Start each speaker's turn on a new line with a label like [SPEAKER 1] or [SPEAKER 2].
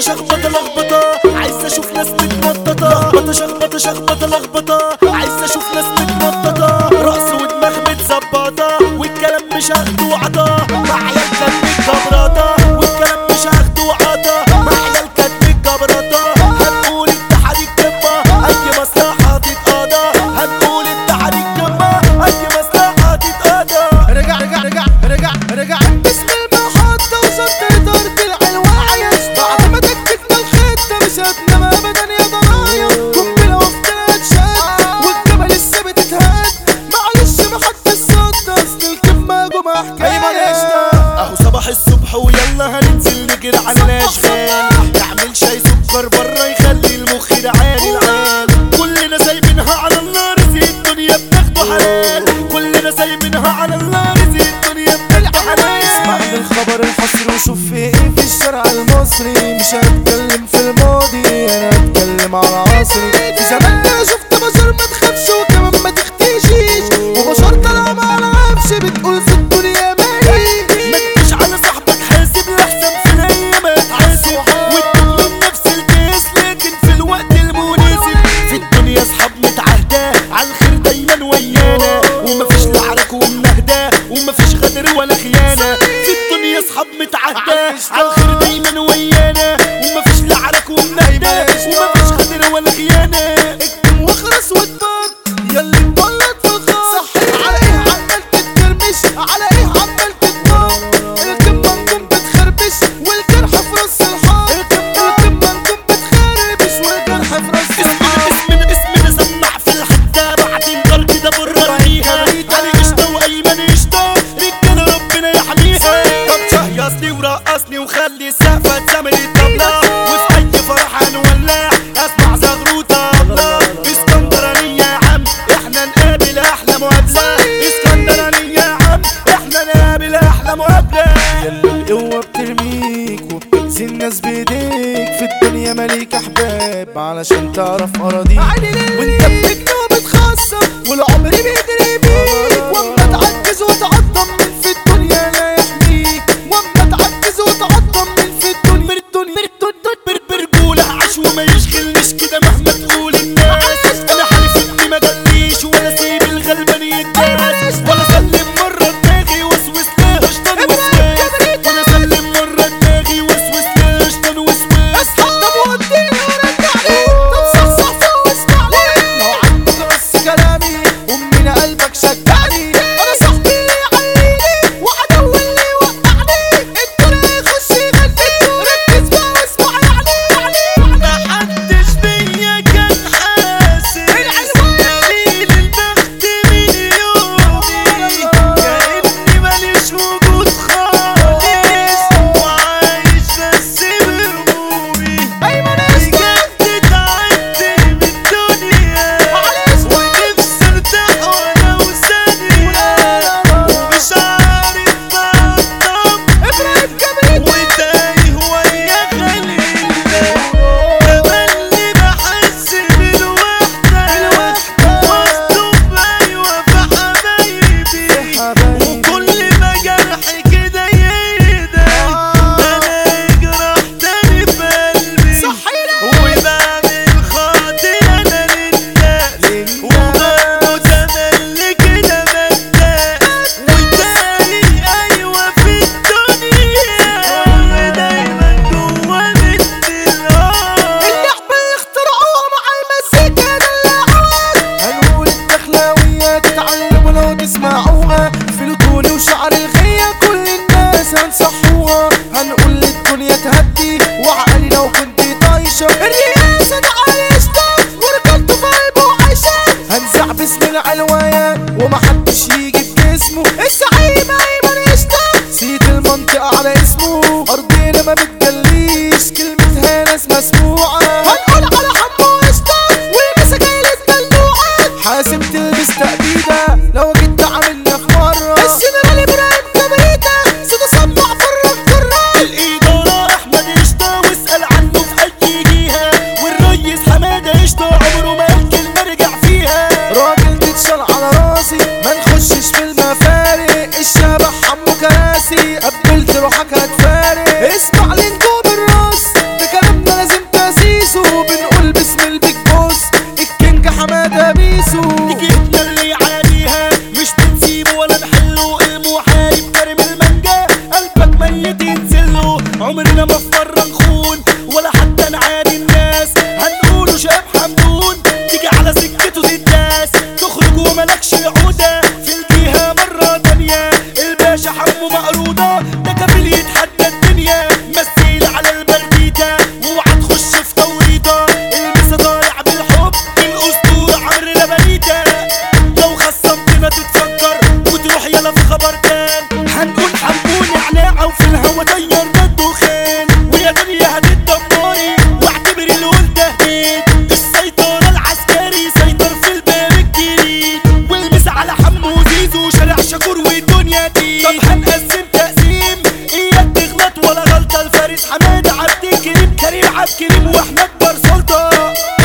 [SPEAKER 1] شخبطة لخبطة عايز اشوف ناس متنططة لخبطة شخبطة شخبطة لخبطة عايز اشوف ناس متنططة رقص ودماغ متظبطة والكلام مش هاخده وعطا مع عيال كانت متجبرطة والكلام مش هاخده وعطا مع عيال كانت متجبرطة هنقول التحري الكبة اي مصلحة تتقاضى هنقول التحري الكبة اي مصلحة تتقاضى
[SPEAKER 2] رجع رجع رجع رجع رجع باسم المحطة وصلت إدارة العلواية بعد ما تكتكنا الخطة مش هتنام أبدا يا ضنايا قنبلة وفتلات شد والجبل الثابت اتهد معلش محط الصد أصل الكلمة جمعة حكاية
[SPEAKER 1] اهو صباح الصبح ويلا هننزل نجري على الاشغال نعمل شاي سكر بره يخلي المخ يعاني العال كلنا سايبينها على النار زي الدنيا بتاخده حلال كلنا سايبينها على النار زي الدنيا بتاخده
[SPEAKER 2] اسمع
[SPEAKER 1] حلال
[SPEAKER 2] الخبر الحصري وشوف في ايه في الشارع المصري مش هتكلم في الماضي انا هتكلم على عصري في زماننا شفت بشر ما تخافش وكمان ما تختشيش وبشر طالعه ما العبش بتقول في الدنيا مالي
[SPEAKER 1] ما تجيش على صاحبك حاسب لحسن في الايام هتحاسب وتدوم من نفس الكيس لكن في الوقت المناسب في الدنيا اصحاب متعهدة على الخير دايما ويانا ومفيش لعرك ومنهدة ومفيش غدر ولا خيانة في الدنيا اصحاب متعهدة على الخير دايما ويانا ومفيش لعرك ومنهدة ومفيش غدر ولا خيانة
[SPEAKER 2] اكتم واخرس واتبط ياللي مبلط في الخط صحيح على ايه عمال تترمش على ايه عمال تتنط الكلمة نكون بتخربش والجرح في راس الحار الكلمة نكون بتخربش والجرح في راس الحار
[SPEAKER 1] اسمنا اسمنا سمع في الحتة بعدين دار كده بره رميها علي قشطة وأيمن قشطة رجالة ربنا يحميها طب شهيصني ورقصني وخلي السقفة تسامر الطبلة وفي أي فرح هنولع أسمع زغروطة طبلة اسكندرانية يا عم احنا نقابل أحلى مقابلة اسكندرانية يا عم احنا نقابل أحلى مقابلة
[SPEAKER 2] ياللي القوة بترميك وبتأذي الناس بإيديك في الدنيا مالك أحباب علشان تعرف أراضيك وأنت بتجني وبتخصم والعمر بيجري بيك وأما تعجز وتعظم من في الدنيا لا يحميك وأما تعجز وتعظم من في الدنيا في الدنيا في الدنيا
[SPEAKER 1] برجولة عاش وما يشغلنيش كده مهما تقول الناس انا حالف اني ما جليش ولا سيب الغلبان يتداس ولا سلم مرة دماغي وسوس لها شطان وسواس ولا سلم مرة دماغي وسوس لها شطان وسواس
[SPEAKER 2] طب وديني ورجعني طب صحصح فوزعني لو عندك بس كلامي ومن قلبك شجعني انا صاحبي اللي يعليني وعدو اللي يوقعني الدنيا يخش يغني ركز بقى واسمع يعني يعني
[SPEAKER 1] محدش فيا كان حاسس قليل البخت من يومي كأني ماليش وجود خالص وعايش بس بهمومي بجد تعبت من الدنيا ونفسي ارتاح ولو ثانية ومش عارف اطمن
[SPEAKER 2] ابراهيم كبريت
[SPEAKER 1] وتايه ويا خليل تملي بحس بالوحدة مصدوم أيوة في حبايبي وكل ما جرحي كده يهدى أنا يجرح تاني في قلبي وبعمل خاطر أنا للناس وبرضه تملي كده بتضايق وتايه أيوة في الدنيا ودايما جوا مني الهار
[SPEAKER 2] اللعبة اللي اخترعوها مع المزيكا دلعوها هنقول الدخلاوية تتعلموا لو تسمعوها في الطول وشعر الغية كل الناس هنصحوها هنقول للدنيا تهدي وعقلي لو كنت طايشة الرئاسة تعالي اشتاق ورجلته في قلبه عايشة هنزع باسم العلواية ومحدش يجي بجسمه الزعيم ايمن يشتاق سيد المنطقة على اسمه ارضنا ما بتجليش كلمتها ناس مسموعة هنقول على حمو اشتاق والمساجيل الدلوعة حاسب تلبس تأبيدة لو جيت عاملنا في مرة الجنرال ابراهيم كبريتة صوته سمع فرق فرق
[SPEAKER 1] الإدارة أحمد قشطة واسأل عنه في أي جهة والريس حمادة قشطة عمره ما قال كلمة رجع فيها
[SPEAKER 2] راجل تتشال على راسي ما نخشش في المفارق الشبح حمو كراسي قبلت روحك هتفارق اسمع لنجوم الراس بكلام
[SPEAKER 1] اقلامه مقروضة ده كفيل يتحدى الدنيا مثيل على البرديدة واوعى تخش في توريطة المسا ضايع بالحب الاسطورة عمرو لبنيدة لو خصمتنا تتفكر وتروح يلا في خبر تان هنقول حبوني عناعة وفي الهوا طيرنا الدخان ويا دنيا هتتدمري واعتبري اللي قلت هديت السيطرة العسكري سيطر في الباب الجديد والمس على حمو زيزو شارع شكور والدنيا دي طب هنقسم تقسيم اياك تغلط ولا غلطة الفارس حماد عبد الكريم كريم عبد الكريم واحمد بار سلطة